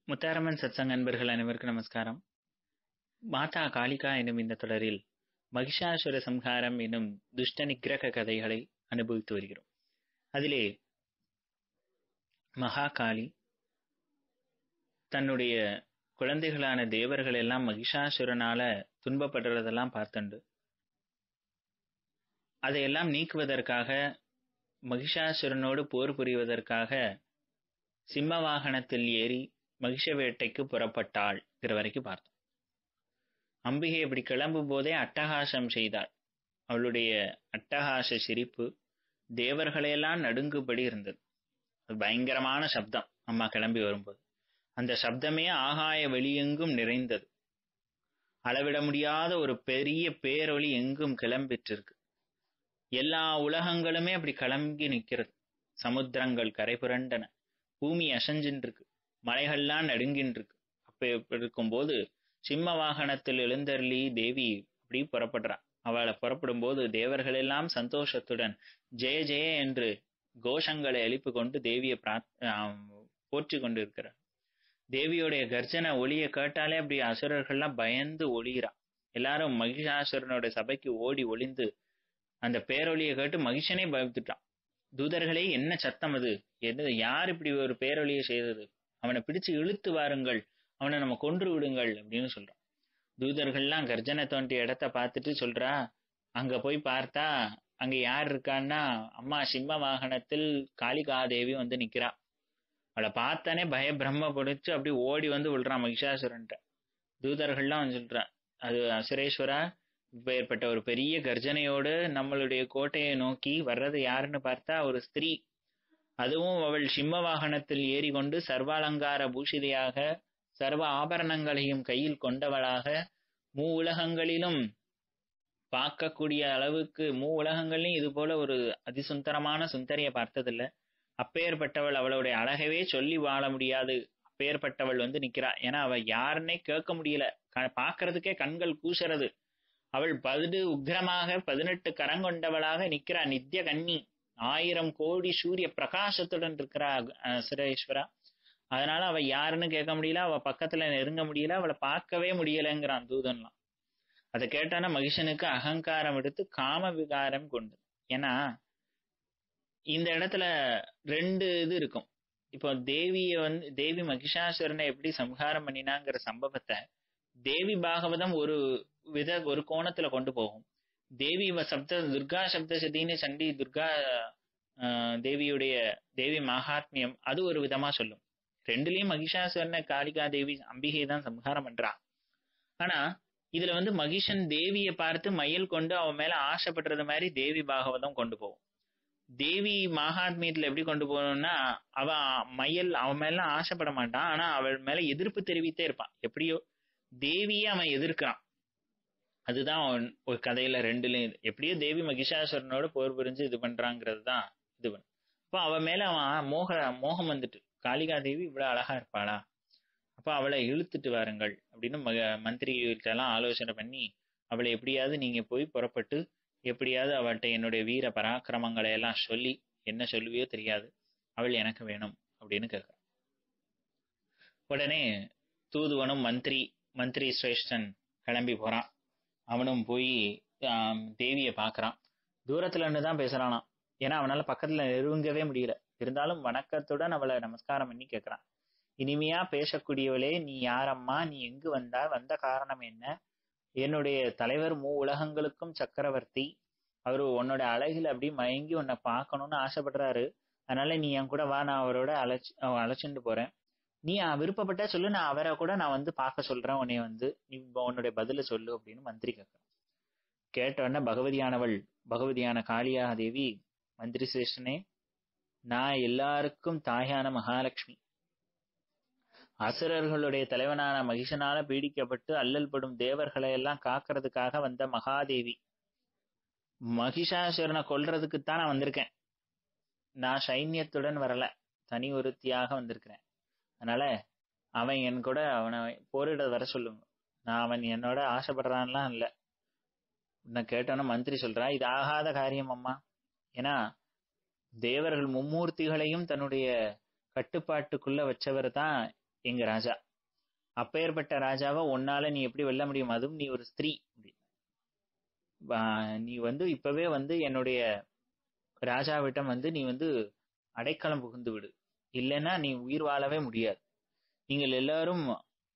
முத்தாரம்மன் சத்சங் அன்பர்கள் அனைவருக்கும் நமஸ்காரம் மாதா காளிகா எனும் இந்த தொடரில் மகிஷாசுர சம்ஹாரம் எனும் துஷ்ட நிக்கிரக கதைகளை அனுபவித்து வருகிறோம் அதிலே மகாகாளி தன்னுடைய குழந்தைகளான தேவர்கள் எல்லாம் மகிஷாசுரனால துன்பப்படுறதெல்லாம் பார்த்துண்டு அதையெல்லாம் நீக்குவதற்காக மகிஷாசுரனோடு போர் புரிவதற்காக சிம்ம வாகனத்தில் ஏறி மகிஷ வேட்டைக்கு புறப்பட்டாள் வரைக்கும் பார்த்தோம் அம்பிகை இப்படி கிளம்பும் போதே அட்டகாசம் செய்தாள் அவளுடைய அட்டகாச சிரிப்பு தேவர்களையெல்லாம் நடுங்குபடி இருந்தது அது பயங்கரமான சப்தம் அம்மா கிளம்பி வரும்போது அந்த சப்தமே ஆகாய வெளியெங்கும் நிறைந்தது அளவிட முடியாத ஒரு பெரிய பேரொளி எங்கும் கிளம்பிற்றிருக்கு எல்லா உலகங்களுமே அப்படி கிளம்பி நிற்கிறது சமுத்திரங்கள் கரை புரண்டன பூமி அசைஞ்சின்னு இருக்கு மலைகள்லாம் நடுங்கின்னு இருக்கு அப்ப இருக்கும்போது சிம்ம வாகனத்தில் எழுந்தருளி தேவி அப்படி புறப்படுறான் அவளை புறப்படும் போது தேவர்கள் எல்லாம் சந்தோஷத்துடன் ஜெய ஜெய என்று கோஷங்களை எழுப்பி கொண்டு தேவியை போற்றி கொண்டு இருக்கிறார் தேவியோடைய கர்ஜன ஒளியை கேட்டாலே அப்படி அசுரர்கள்லாம் பயந்து ஒளிகிறான் எல்லாரும் மகிஷாசுரனோட சபைக்கு ஓடி ஒளிந்து அந்த பேரொழியை கேட்டு மகிஷனே பயந்துட்டான் தூதர்களே என்ன சத்தம் அது எது யார் இப்படி ஒரு பேரொழியை செய்தது அவனை பிடிச்சு இழுத்து வாருங்கள் அவனை நம்ம கொன்று விடுங்கள் அப்படின்னு சொல்றான் தூதர்கள்லாம் கர்ஜனை தோண்டிய இடத்த பார்த்துட்டு சொல்றா அங்க போய் பார்த்தா அங்க யார் இருக்கான்னா அம்மா சிம்ம வாகனத்தில் காளிகாதேவி வந்து நிக்கிறா அவளை பார்த்தானே பய பிரம்ம பிடிச்சு அப்படி ஓடி வந்து விழுறான் மகிஷாசுரன்ட்ட தூதர்கள்லாம் வந்து சொல்றான் அது அசுரேஸ்வரா இப்பேற்பட்ட ஒரு பெரிய கர்ஜனையோடு நம்மளுடைய கோட்டையை நோக்கி வர்றது யாருன்னு பார்த்தா ஒரு ஸ்திரீ அதுவும் அவள் சிம்ம வாகனத்தில் ஏறிக்கொண்டு சர்வாலங்கார பூஷிதையாக சர்வ ஆபரணங்களையும் கையில் கொண்டவளாக மூ உலகங்களிலும் பார்க்கக்கூடிய அளவுக்கு மூ உலகங்களையும் இது போல ஒரு அதிசுந்தரமான சுந்தரிய பார்த்ததில்ல அப்பேற்பட்டவள் அவளுடைய அழகவே சொல்லி வாழ முடியாது அப்பேற்பட்டவள் வந்து நிக்கிறா ஏன்னா அவ யாருன்னே கேட்க முடியல பார்க்கறதுக்கே கண்கள் கூசுறது அவள் பது உக்ரமாக பதினெட்டு கரங்கொண்டவளாக நிக்கிறா நித்திய கன்னி ஆயிரம் கோடி சூரிய பிரகாசத்துடன் இருக்கிறா சுரேஸ்வரா அதனால அவ யாருன்னு கேட்க முடியல அவ பக்கத்துல நெருங்க முடியல அவளை பார்க்கவே முடியலங்கிறான் தூதன்லாம் அதை கேட்டானா மகிஷனுக்கு அகங்காரம் எடுத்து காம விகாரம் கொண்டு ஏன்னா இந்த இடத்துல ரெண்டு இது இருக்கும் இப்போ தேவிய வந்து தேவி மகிஷாசுரனை எப்படி சம்ஹாரம் பண்ணினாங்கிற சம்பவத்தை தேவி பாகவதம் ஒரு வித ஒரு கோணத்துல கொண்டு போகும் தேவி சப்த துர்கா சப்த சதின்னு சண்டி துர்கா தேவியுடைய தேவி மகாத்மியம் அது ஒரு விதமா சொல்லும் ரெண்டுலயும் மகிஷாசுரனை காளிகா தேவி அம்பிகை தான் சம்ஹாரம் பண்றா ஆனா இதுல வந்து மகிஷன் தேவியை பார்த்து மயில் கொண்டு அவன் மேல ஆசைப்படுறது மாதிரி தேவி பாகவதம் கொண்டு போகும் தேவி மகாத்மியத்துல எப்படி கொண்டு போகணும்னா அவ மயில் அவன் மேல ஆசைப்பட மாட்டான் ஆனா அவள் மேல எதிர்ப்பு தெரிவித்தே இருப்பான் எப்படியோ தேவியே அவன் எதிர்க்கிறான் அதுதான் அவன் ஒரு கதையில ரெண்டுலயும் எப்படியோ தேவி மகிஷாசுரனோட போர் புரிஞ்சு இது பண்றாங்கிறது தான் இது பண்ணு அப்போ அவன் மேல அவன் மோக மோகம் வந்துட்டு காளிகா தேவி இவ்வளவு அழகா இருப்பாளா அப்ப அவளை இழுத்துட்டு வாருங்கள் அப்படின்னு மக மந்திரிகிட்ட எல்லாம் ஆலோசனை பண்ணி அவளை எப்படியாவது நீங்க போய் புறப்பட்டு எப்படியாவது அவள்கிட்ட என்னுடைய வீர பராக்கிரமங்களை எல்லாம் சொல்லி என்ன சொல்லுவியோ தெரியாது அவள் எனக்கு வேணும் அப்படின்னு கேட்கிறான் உடனே தூதுவனும் மந்திரி மந்திரி சிரேஷ்டன் கிளம்பி போறான் அவனும் போய் தேவியை பார்க்கறான் தூரத்துல இருந்து தான் பேசுறானா ஏன்னா அவனால பக்கத்துல நெருங்கவே முடியல இருந்தாலும் வணக்கத்துடன் அவளை நமஸ்காரம் பண்ணி கேட்கறான் இனிமையா பேசக்கூடியவளே நீ யாரம்மா நீ எங்கு வந்தா வந்த காரணம் என்ன என்னுடைய தலைவர் மூ உலகங்களுக்கும் சக்கரவர்த்தி அவரு உன்னோட அழகில் அப்படி மயங்கி உன்னை பார்க்கணும்னு ஆசைப்படுறாரு அதனால நீ என் கூட வா நான் அவரோட அழைச்சு அழைச்சிட்டு போறேன் நீ விருப்பப்பட்டா சொல்லு நான் அவரை கூட நான் வந்து பார்க்க சொல்றேன் உன்னை வந்து நீ உன்னுடைய பதில சொல்லு அப்படின்னு மந்திரி கேட்கிறான் கேட்டோடனே பகவதியானவள் பகவதியான காளியா தேவி மந்திரி சிரேஷ்டனே நான் எல்லாருக்கும் தாயான மகாலட்சுமி அசுரர்களுடைய தலைவனான மகிஷனால பீடிக்கப்பட்டு அல்லல் படும் தேவர்களை எல்லாம் காக்கிறதுக்காக வந்த மகாதேவி மகிஷாசுரனை கொல்றதுக்குத்தான் நான் வந்திருக்கேன் நான் சைன்யத்துடன் வரல தனி ஒருத்தியாக வந்திருக்கிறேன் அதனால அவன் என் கூட அவனை போரிட வர சொல்லுங்க நான் அவன் என்னோட ஆசைப்படுறான்லாம் இல்லை உன்னை கேட்டோன்னா மந்திரி சொல்றா இது ஆகாத காரியம் அம்மா ஏன்னா தேவர்கள் மும்மூர்த்திகளையும் தன்னுடைய கட்டுப்பாட்டுக்குள்ள வச்சவர் தான் எங்க ராஜா அப்பேற்பட்ட ராஜாவை உன்னால நீ எப்படி வெல்ல முடியும் அதுவும் நீ ஒரு ஸ்திரீ நீ வந்து இப்பவே வந்து என்னுடைய ராஜாவிட்டம் வந்து நீ வந்து அடைக்கலம் புகுந்து விடு இல்லைன்னா நீ உயிர் வாழவே முடியாது நீங்கள் எல்லாரும்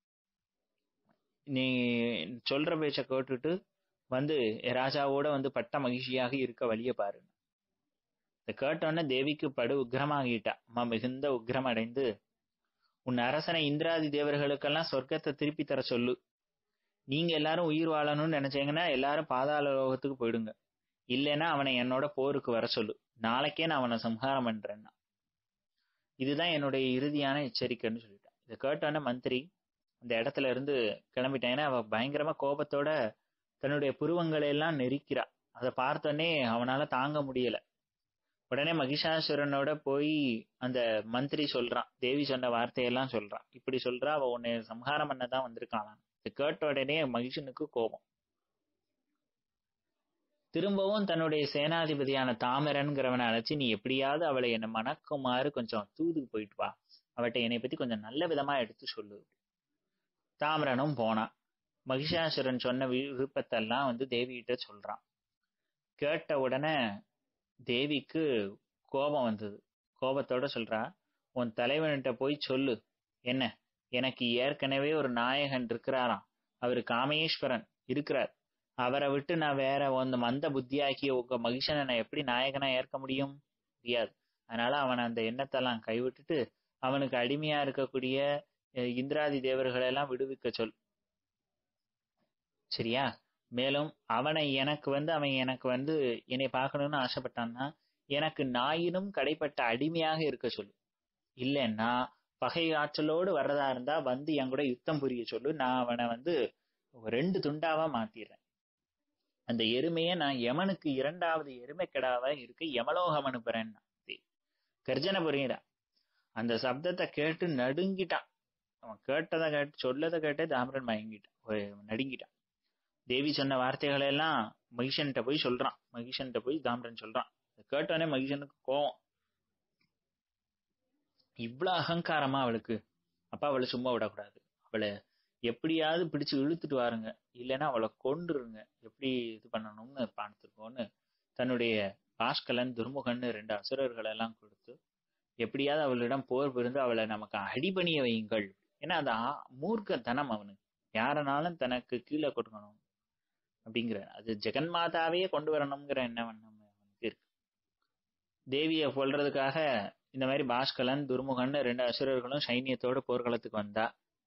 நீ சொல்ற பேச்ச கேட்டுட்டு வந்து ராஜாவோட வந்து பட்ட மகிழ்ச்சியாக இருக்க வழிய பாரு இதை கேட்டோன்னே தேவிக்கு படு உக்ரமாகிட்டா அம்மா மிகுந்த உக்ரம் அடைந்து உன் அரசனை இந்திராதி தேவர்களுக்கெல்லாம் சொர்க்கத்தை திருப்பி தர சொல்லு நீங்க எல்லாரும் உயிர் வாழணும்னு நினைச்சீங்கன்னா எல்லாரும் பாதாள லோகத்துக்கு போயிடுங்க இல்லைன்னா அவனை என்னோட போருக்கு வர சொல்லு நாளைக்கே நான் அவனை சம்ஹாரம் பண்றேன்னா இதுதான் என்னுடைய இறுதியான எச்சரிக்கைன்னு சொல்லிட்டான் இதை கேட்டோன்னே மந்திரி அந்த இடத்துல இருந்து கிளம்பிட்டான் ஏன்னா அவ பயங்கரமா கோபத்தோட தன்னுடைய புருவங்களை எல்லாம் நெரிக்கிறா அதை பார்த்தோன்னே அவனால தாங்க முடியல உடனே மகிஷாசுரனோட போய் அந்த மந்திரி சொல்றான் தேவி சொன்ன வார்த்தையெல்லாம் சொல்றான் இப்படி சொல்றா அவ உன்னை சம்ஹாரம் பண்ணதான் வந்திருக்காளாம் இது கேட்ட உடனே மகிஷனுக்கு கோபம் திரும்பவும் தன்னுடைய சேனாதிபதியான தாமரன்கிறவனை அழைச்சி நீ எப்படியாவது அவளை என்ன மணக்குமாறு கொஞ்சம் தூதுக்கு போயிட்டு வா அவட்ட என்னை பத்தி கொஞ்சம் நல்ல விதமா எடுத்து சொல்லு தாமரனும் போனான் மகிஷாசுரன் சொன்ன விருப்பத்தெல்லாம் வந்து தேவிகிட்ட சொல்றான் கேட்ட உடனே தேவிக்கு கோபம் வந்தது கோபத்தோட சொல்றா உன் தலைவன்கிட்ட போய் சொல்லு என்ன எனக்கு ஏற்கனவே ஒரு நாயகன் இருக்கிறாராம் அவரு காமேஸ்வரன் இருக்கிறார் அவரை விட்டு நான் வேற அந்த மந்த புத்தியாக்கிய உங்க மகிஷனை நான் எப்படி நாயகனா ஏற்க முடியும் முடியாது அதனால அவன் அந்த எண்ணத்தெல்லாம் கைவிட்டுட்டு அவனுக்கு அடிமையா இருக்கக்கூடிய இந்திராதி தேவர்களை எல்லாம் விடுவிக்க சொல் சரியா மேலும் அவனை எனக்கு வந்து அவன் எனக்கு வந்து என்னை பார்க்கணும்னு ஆசைப்பட்டான்னா எனக்கு நாயினும் கடைப்பட்ட அடிமையாக இருக்க சொல்லு இல்லைன்னா பகை ஆற்றலோடு வர்றதா இருந்தா வந்து என் கூட யுத்தம் புரிய சொல்லு நான் அவனை வந்து ரெண்டு துண்டாவா மாத்திடுறேன் அந்த எருமையை நான் யமனுக்கு இரண்டாவது எருமை கிடாவா இருக்கு யமலோகம் அனுப்புறேன் கர்ஜனை புரியுறா அந்த சப்தத்தை கேட்டு நடுங்கிட்டான் அவன் கேட்டதை கேட்டு சொல்லதை கேட்டே தாமரன் மயங்கிட்டான் நடுங்கிட்டான் தேவி சொன்ன வார்த்தைகளை எல்லாம் மகிஷன்கிட்ட போய் சொல்றான் மகிஷன்கிட்ட போய் தாமரன் சொல்றான் கேட்டோடனே மகிஷனுக்கு கோவம் இவ்வளவு அகங்காரமா அவளுக்கு அப்பா அவளை சும்மா விடக்கூடாது அவளை எப்படியாவது பிடிச்சு இழுத்துட்டு வாருங்க இல்லைன்னா அவளை கொண்டுருங்க எப்படி இது பண்ணணும்னு பார்த்துருக்கோன்னு தன்னுடைய பாஸ்கலன் துர்முகன் ரெண்டு அசுரர்களை எல்லாம் கொடுத்து எப்படியாவது அவளிடம் போர் புரிந்து அவளை நமக்கு அடிபணிய வையுங்கள் ஏன்னா அது மூர்க்க தனம் அவனுக்கு யாரனாலும் தனக்கு கீழே கொடுக்கணும் அப்படிங்கிற அது ஜெகன்மாதாவையே கொண்டு வரணுங்கிற எண்ணம் அவனுக்கு இருக்கு தேவியை கொல்றதுக்காக இந்த மாதிரி பாஸ்கலன் துர்முகன் ரெண்டு அசுரர்களும் சைன்யத்தோட போர்க்களத்துக்கு வந்தா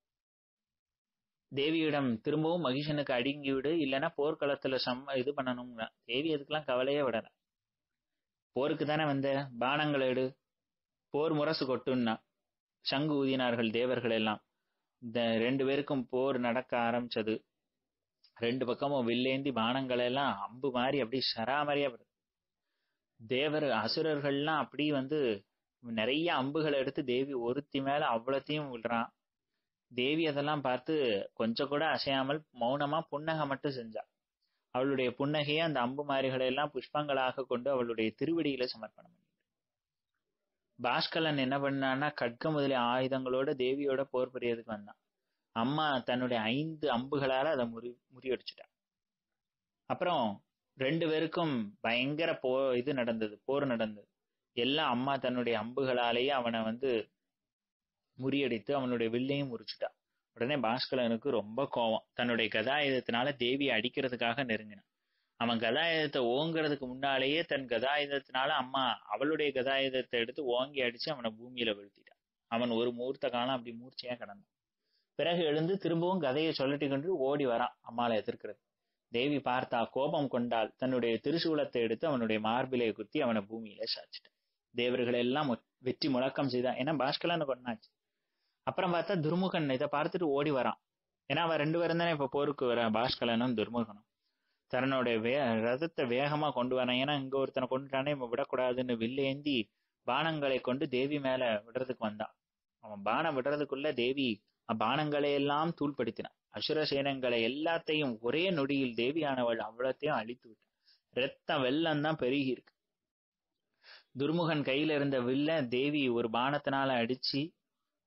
தேவியிடம் திரும்பவும் மகிஷனுக்கு அடங்கி விடு இல்லைன்னா போர்க்களத்துல சம்ம இது பண்ணணும்னா தேவி அதுக்கெல்லாம் கவலையே விடல போருக்கு தானே வந்த பானங்களை எடு போர் முரசு கொட்டுன்னா சங்கு ஊதினார்கள் தேவர்கள் எல்லாம் இந்த ரெண்டு பேருக்கும் போர் நடக்க ஆரம்பிச்சது ரெண்டு பக்கமும் வில்லேந்தி பானங்கள் எல்லாம் அம்பு மாதிரி அப்படி சராமரியா வருது தேவர் அசுரர்கள்லாம் அப்படி வந்து நிறைய அம்புகளை எடுத்து தேவி ஒருத்தி மேல அவ்வளத்தையும் விடுறான் தேவி அதெல்லாம் பார்த்து கொஞ்சம் கூட அசையாமல் மௌனமா புன்னகை மட்டும் செஞ்சா அவளுடைய புன்னகையை அந்த அம்பு மாறிகளை எல்லாம் புஷ்பங்களாக கொண்டு அவளுடைய திருவடியில சமர்ப்பணம் பண்ணி பாஸ்கலன் என்ன பண்ணான்னா கட்க முதலிய ஆயுதங்களோட தேவியோட போர் புரியறதுக்கு வந்தான் அம்மா தன்னுடைய ஐந்து அம்புகளால அதை முறி முறியடிச்சிட்டான் அப்புறம் ரெண்டு பேருக்கும் பயங்கர போ இது நடந்தது போர் நடந்தது எல்லாம் அம்மா தன்னுடைய அம்புகளாலேயே அவனை வந்து முறியடித்து அவனுடைய வில்லையும் முறிச்சுட்டான் உடனே பாஸ்கலனுக்கு ரொம்ப கோவம் தன்னுடைய கதாயுதத்தினால தேவியை அடிக்கிறதுக்காக நெருங்கினான் அவன் கதாயுதத்தை ஓங்குறதுக்கு முன்னாலேயே தன் கதாயுதத்தினால அம்மா அவளுடைய கதாயுதத்தை எடுத்து ஓங்கி அடிச்சு அவனை பூமியில வீழ்த்திட்டான் அவன் ஒரு மூர்த்த காலம் அப்படி மூர்ச்சையா கிடந்தான் பிறகு எழுந்து திரும்பவும் கதையை சொல்லட்டி கொண்டு ஓடி வரான் அம்மாளை எதிர்க்கிறது தேவி பார்த்தா கோபம் கொண்டால் தன்னுடைய திருசூலத்தை எடுத்து அவனுடைய மார்பிலை குத்தி அவனை பூமியில சாச்சிட்டான் தேவர்கள் எல்லாம் வெற்றி முழக்கம் செய்தான் ஏன்னா பாஸ்கலன்னு கொண்டாச்சு அப்புறம் பார்த்தா துர்முகன் இதை பார்த்துட்டு ஓடி வரான் ஏன்னா அவன் ரெண்டு பேரும் தானே இப்ப போருக்கு வர பாஸ்கலனும் துர்முகனும் தன்னுடைய வே ரதத்தை வேகமா கொண்டு வரான் ஏன்னா இங்க ஒருத்தனை கொண்டுட்டானே இவன் விடக்கூடாதுன்னு வில்லேந்தி பானங்களை கொண்டு தேவி மேல விடுறதுக்கு வந்தான் அவன் பானம் விடுறதுக்குள்ள தேவி பானங்களை எல்லாம் தூள்படுத்தினான் அசுர சேனங்களை எல்லாத்தையும் ஒரே நொடியில் தேவியானவள் அவ்வளத்தையும் அழித்து விட்டான் ரத்தம் வெள்ளம் தான் பெருகி இருக்கு துர்முகன் கையில இருந்த வில்ல தேவி ஒரு பானத்தினால அடிச்சு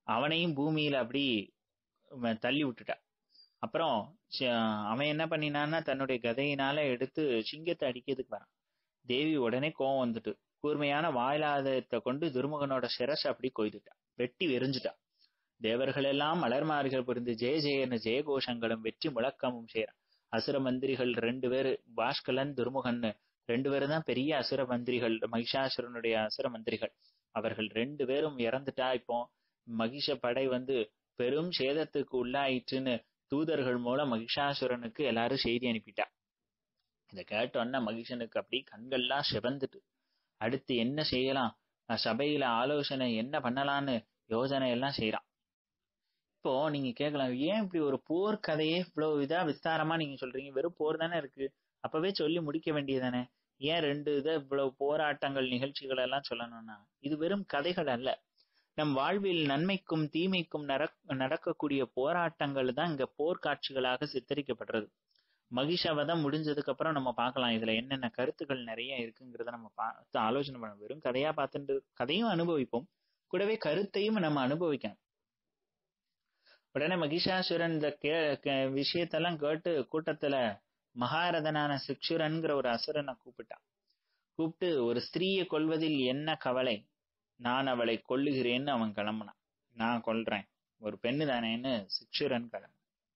அவனையும் பூமியில அப்படி ம- தள்ளி விட்டுட்டா அப்புறம் சி- அவன் என்ன பண்ணினான்னா தன்னுடைய கதையினால எடுத்து சிங்கத்தை அடிக்கிறதுக்கு வரான் தேவி உடனே கோவம் வந்துட்டு கூர்மையான வாயிலாதத்தை கொண்டு துருமுகனோட சிரசை அப்படி கொய்துட்டா வெட்டி வெறிஞ்சுட்டா தேவர்கள் எல்லாம் மலர்மார்கள் புரிந்து ஜெய ஜெயன்னு ஜெயகோஷங்களும் வெற்றி முழக்கமும் செய்யறான் அசுர மந்திரிகள் ரெண்டு பேரு பாஷ்கலன் துருமுகன்னு ரெண்டு பேரும் தான் பெரிய அசுர மந்திரிகள் மகிஷாசுரனுடைய அசுர மந்திரிகள் அவர்கள் ரெண்டு பேரும் இறந்துட்டா இப்போ மகிஷ படை வந்து பெரும் சேதத்துக்கு உள்ளாயிற்றுன்னு தூதர்கள் மூலம் மகிஷாசுரனுக்கு எல்லாரும் செய்தி அனுப்பிட்டா இதை கேட்டோன்னா மகிஷனுக்கு அப்படி கண்கள்லாம் சிவந்துட்டு அடுத்து என்ன செய்யலாம் அஹ் சபையில ஆலோசனை என்ன பண்ணலான்னு யோசனை எல்லாம் செய்யறான் இப்போ நீங்க கேட்கலாம் ஏன் இப்படி ஒரு போர் கதையே இவ்வளவு இதா விஸ்தாரமா நீங்க சொல்றீங்க வெறும் போர் தானே இருக்கு அப்பவே சொல்லி முடிக்க வேண்டியதானே ஏன் ரெண்டு இதை இவ்வளவு போராட்டங்கள் நிகழ்ச்சிகள் எல்லாம் சொல்லணும்னா இது வெறும் கதைகள் அல்ல நம் வாழ்வில் நன்மைக்கும் தீமைக்கும் நடக்- நடக்கக்கூடிய போராட்டங்கள் தான் இங்க போர்க்காட்சிகளாக சித்தரிக்கப்படுறது மகிஷவதம் முடிஞ்சதுக்கு அப்புறம் நம்ம பார்க்கலாம் இதுல என்னென்ன கருத்துக்கள் நிறைய இருக்குங்கிறத நம்ம பார்த்து ஆலோசனை பண்ண வெறும் கதையா பார்த்துட்டு கதையும் அனுபவிப்போம் கூடவே கருத்தையும் நம்ம அனுபவிக்கணும் உடனே மகிஷாசுரன் இந்த கே கே- விஷயத்தெல்லாம் கேட்டு கூட்டத்துல மகாரதனான சிக்ஷுரன்கிற ஒரு அசுரனை கூப்பிட்டான் கூப்பிட்டு ஒரு ஸ்திரீயை கொல்வதில் என்ன கவலை நான் அவளை கொல்லுகிறேன்னு அவன் கிளம்புனான் நான் கொல்றேன் ஒரு பெண்ணு தானேன்னு சிக்ஷுரன் கிளம்புனான்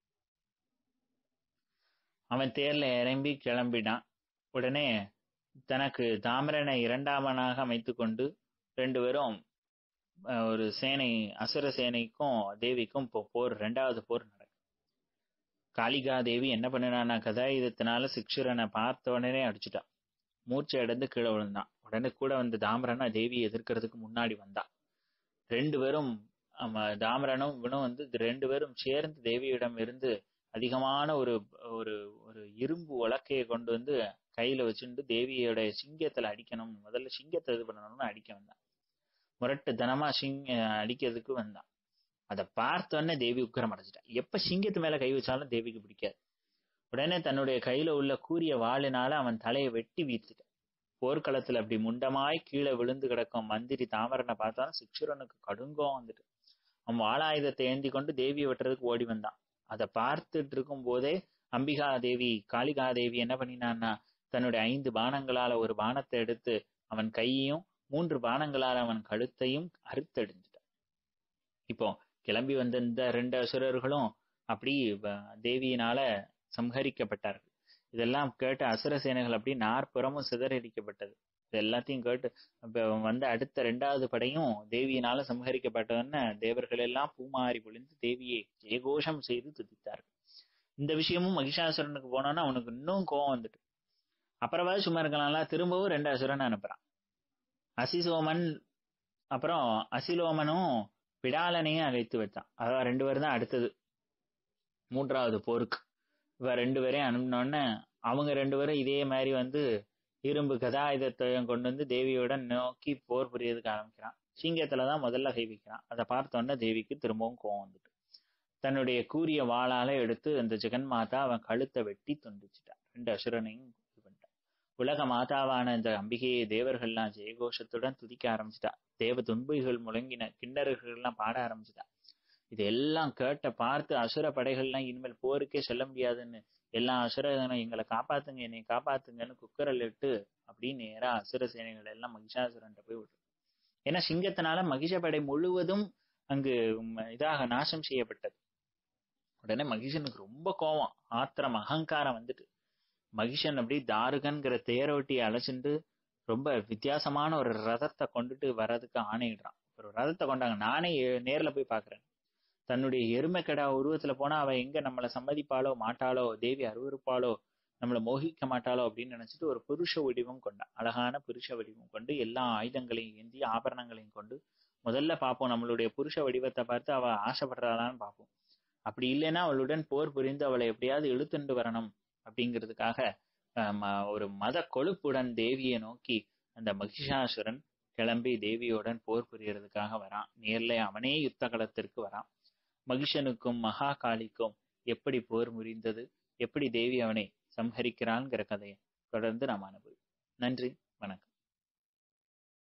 அவன் தேர்ல இறம்பி கிளம்பினான் உடனே தனக்கு தாமரனை இரண்டாமனாக அமைத்துக் கொண்டு ரெண்டு பேரும் அஹ், ஒரு சேனை அசுர சேனைக்கும் தேவிக்கும் இப்போ போர் ரெண்டாவது போர் நடக்கும் காளிகா தேவி என்ன பண்ணினான்னா கதாயுதத்தினால சிக்ஷுரனை பார்த்த உடனே அடிச்சுட்டான் மூர்ச்சை அடைந்து கீழே விழுந்தான் உடனே கூட வந்த தாமரனா தேவி எதிர்க்கிறதுக்கு முன்னாடி வந்தான் ரெண்டு பேரும் ஆமா, தாமரனும் இவனும் வந்து இது ரெண்டு பேரும் சேர்ந்து தேவியிடம் இருந்து அதிகமான ஒரு ஒரு ஒரு இரும்பு உலக்கையை கொண்டு வந்து கையில வச்சுட்டு தேவியோட சிங்கத்துல அடிக்கணும் முதல்ல சிங்கத்தை இது பண்ணணும்னு அடிக்க வந்தான் முரட்டு தனமா சிங்க அடிக்கிறதுக்கு வந்தான் அதை பார்த்தோன்னே தேவி உக்கிரம் அடைச்சிட்டா எப்ப சிங்கத்து மேல கை வச்சாலும் தேவிக்கு பிடிக்காது உடனே தன்னுடைய கையில உள்ள கூரிய வாளினால அவன் தலையை வெட்டி வீழ்த்திட்டான் போர்க்களத்துல அப்படி முண்டமாய் கீழே விழுந்து கிடக்கும் மந்திரி தாமரனை பார்த்தான் சிக்ஷுரனுக்கு கடுங்கோம் வந்துட்டு அவன் வாளாயுதத்தை ஏந்தி கொண்டு தேவியை வெட்டுறதுக்கு ஓடி வந்தான் அதை பார்த்துட்டு இருக்கும் போதே அம்பிகா தேவி காளிகா தேவி என்ன பண்ணினான்னா தன்னுடைய ஐந்து பானங்களால ஒரு பானத்தை எடுத்து அவன் கையையும் மூன்று பானங்களால் அவன் கழுத்தையும் அறுத்தெடுத்துட்டான் இப்போ கிளம்பி வந்த இந்த ரெண்டு அசுரர்களும் அப்படி வ- தேவியினால சம்ஹரிக்கப்பட்டார்கள் இதெல்லாம் கேட்டு அசுர சேனைகள் அப்படி நாற்புறமும் சிதறடிக்கப்பட்டது இது எல்லாத்தையும் கேட்டு அப்ப வந்த அடுத்த ரெண்டாவது படையும் தேவியினால சம்ஹரிக்கப்பட்டவன்னு தேவர்கள் எல்லாம் பூமாரி பொழிந்து தேவியை ஜெயகோஷம் செய்து துதித்தார்கள் இந்த விஷயமும் மகிஷாசுரனுக்கு போனோன்னா அவனுக்கு இன்னும் கோவம் வந்துட்டு அப்புறமாவது சும்மா இருக்கலாம்ல திரும்பவும் ரெண்டு அசுரன் அனுப்புறான் அசிசோமன் அப்புறம் அசிலோமனும் பிடாலனையும் அழைத்து வச்சான் அதான் ரெண்டு பேரும் தான் அடுத்தது மூன்றாவது போருக்கு இவ ரெண்டு பேரையும் அனுப்பினோடனே அவங்க ரெண்டு பேரும் இதே மாதிரி வந்து இரும்பு கதாயுதத்தையும் கொண்டு வந்து தேவியுடன் நோக்கி போர் புரியறதுக்கு ஆரம்பிக்கிறான் சிங்கத்துல தான் முதல்ல கை வைக்கிறான் அதை பார்த்தோன்னே தேவிக்கு திரும்பவும் கோவம் வந்துட்டு தன்னுடைய கூரிய வாளால எடுத்து அந்த ஜெகன்மாதா அவன் கழுத்தை வெட்டி துண்டிச்சிட்டான் ரெண்டு அசுரனையும் இது பண்ணிட்டான் உலக மாதாவான இந்த அம்பிகையை தேவர்கள்லாம் ஜெயகோஷத்துடன் துதிக்க ஆரம்பிச்சிட்டா தேவ துன்பைகள் முழங்கின கிண்ணறர்கள் எல்லாம் பாட ஆரம்பிச்சிட்டா இதெல்லாம் கேட்ட பார்த்து அசுர படைகள்லாம் இனிமேல் போருக்கே செல்ல முடியாதுன்னு எல்லா அசுரனும் எங்களை காப்பாத்துங்க என்னை காப்பாத்துங்கன்னு குக்கரல் இட்டு அப்படின்னு நேரா அசுர சேனைகள் எல்லாம் மகிஷாசுரன்ட்ட போய் விட்டு ஏன்னா சிங்கத்தினால மகிஷ படை முழுவதும் அங்கு உம், இதாக நாசம் செய்யப்பட்டது உடனே மகிஷனுக்கு ரொம்ப கோவம் ஆத்திரம் அகங்காரம் வந்துட்டு மகிஷன் அப்படி தாருகன்கிற தேரோட்டியை அழைச்சிட்டு ரொம்ப வித்தியாசமான ஒரு ரதத்தை கொண்டுட்டு வர்றதுக்கு ஆணையிடுறான் ஒரு ரதத்தை கொண்டாங்க நானே ஏ- நேர்ல போய் பாக்குறேன் தன்னுடைய எருமைக்கடா உருவத்துல போனா அவ எங்க நம்மளை சம்மதிப்பாளோ மாட்டாளோ தேவி அருவருப்பாளோ நம்மளை மோகிக்க மாட்டாளோ அப்படின்னு நினைச்சிட்டு ஒரு புருஷ வடிவம் கொண்டா அழகான புருஷ வடிவம் கொண்டு எல்லா ஆயுதங்களையும் ஏந்தி ஆபரணங்களையும் கொண்டு முதல்ல பார்ப்போம் நம்மளுடைய புருஷ வடிவத்தை பார்த்து அவ ஆசைப்படுறாளான்னு பார்ப்போம் அப்படி இல்லைன்னா அவளுடன் போர் புரிந்து அவளை எப்படியாவது இழுத்துண்டு வரணும் அப்படிங்கிறதுக்காக ஆஹ், ம- ஒரு மத கொழுப்புடன் தேவியை நோக்கி அந்த மகிஷாசுரன் கிளம்பி தேவியுடன் போர் புரியறதுக்காக வரான் நேர்ல அவனே யுத்த களத்திற்கு வரான் மகிஷனுக்கும் மகாகாளிக்கும் எப்படி போர் முறிந்தது எப்படி தேவி அவனை சம்ஹரிக்கிறான்ங்கிற கதையை தொடர்ந்து நாம் அனுபவி நன்றி வணக்கம்